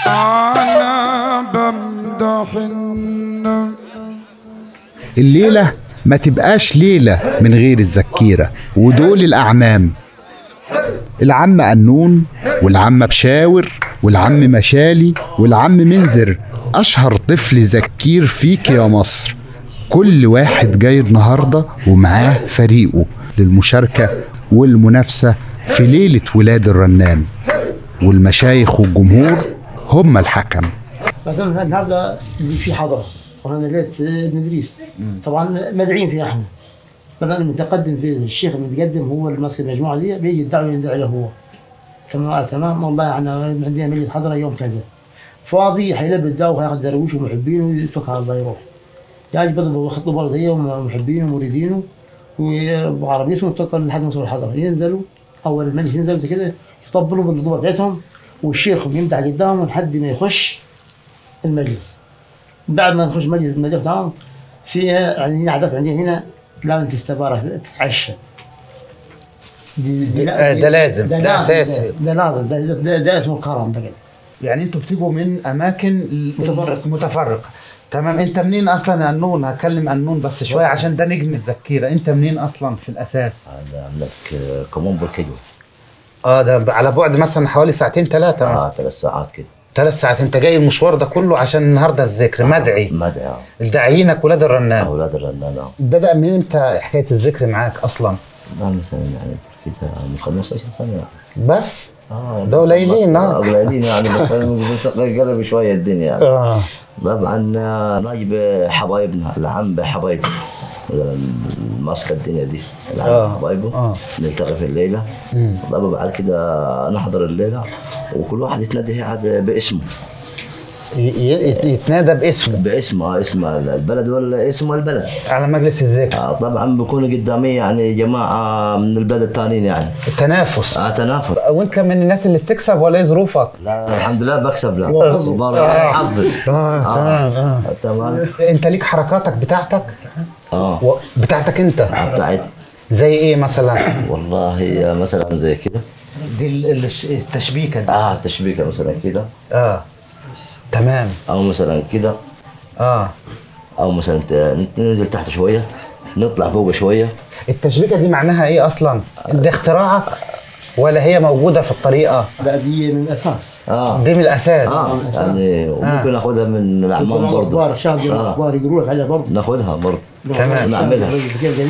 أنا بمدح النبي الليلة ما تبقاش ليلة من غير الزكيرة ودول الأعمام العم أنون والعم بشاور والعم مشالي والعم منذر أشهر طفل زكير فيك يا مصر كل واحد جاي النهاردة ومعاه فريقه للمشاركة والمنافسة في ليلة ولاد الرنان والمشايخ والجمهور هم الحكم مثلا النهارده في حضره ورانا ليله ابن ادريس طبعا مدعين فيها احنا مثلا المتقدم في الشيخ المتقدم هو اللي ماسك المجموعه دي بيجي الدعوه ينزل له هو تمام تمام والله انا عندنا مجلس حضره يوم كذا فاضي حيلبي الدعوه وهياخذ درويش ومحبينه ويتوكل على الله يروح يعني برضه يخطوا بلديه ومحبينه ومريدينه وعربيتهم يتوكل لحد ما يوصلوا الحضره ينزلوا اول المجلس ينزلوا كده يطبلوا بالضبط بتاعتهم والشيخ يمدح قدامهم لحد ما يخش المجلس بعد ما نخش مجلس المجلس بتاعهم في يعني هنا عادات عندنا هنا لازم تستبارك تتعشى دي دي آه، ده لازم، ده أساسي. ده, ده لازم ده, ده, ده اسمه كرم بقى يعني انتوا بتيجوا من اماكن متفرقة. متفرقه تمام انت منين اصلا يا انون هكلم انون بس شويه عشان ده نجم الذكيره انت منين اصلا في الاساس هذا عندك آه، كمان بالكيلو اه ده ب- على بعد مثلا حوالي ساعتين ثلاثه اه مثلا ثلاث ساعات كده ثلاث ساعات انت جاي المشوار ده كله عشان النهارده الذكر مدعي مدعي آه. الداعيينك ولاد الرنان اولاد الرنان اه بدا من امتى حكايه الذكر معاك اصلا لا مثلا يعني كده من 15 سنه يعني. بس اه ده قليلين، آه. قليلين يعني بس قلب شويه الدنيا يعني. اه طبعا آه، نجيب حبايبنا العم بحبايبه ماسكه الدنيا دي العم آه، حبايبه آه. نلتقي في الليله طبعا بعد كده نحضر الليله وكل واحد يتنادي قاعد باسمه ي- ي- يتنادى باسمه باسمه اسم البلد ولا اسم البلد على مجلس الذكر آه، طبعا بيكونوا قدامي يعني جماعه من البلد الثانيين يعني التنافس آه تنافس وانت من الناس اللي بتكسب ولا ايه ظروفك؟ لا الحمد لله بكسب لا وحظي. وبرضه آه. حظي آه، تمام، آه. تمام انت ليك حركاتك بتاعتك اه و... بتاعتك انت بتاعتي زي ايه مثلا؟ والله مثلا زي كده دي ال- ال- التشبيكه دي اه تشبيكه مثلا كده اه تمام او مثلا كده اه او مثلا ت- ننزل تحت شويه نطلع فوق شويه التشبيكه دي معناها ايه اصلا؟ ده اختراعك ولا هي موجوده في الطريقه؟ لا دي من الاساس اه دي من الاساس اه يعني وممكن ناخدها من الاعمام برضه اخبار شاهد آه. الاخبار يقولوا لك عليها برضه ناخدها برضه تمام. نعملها. كده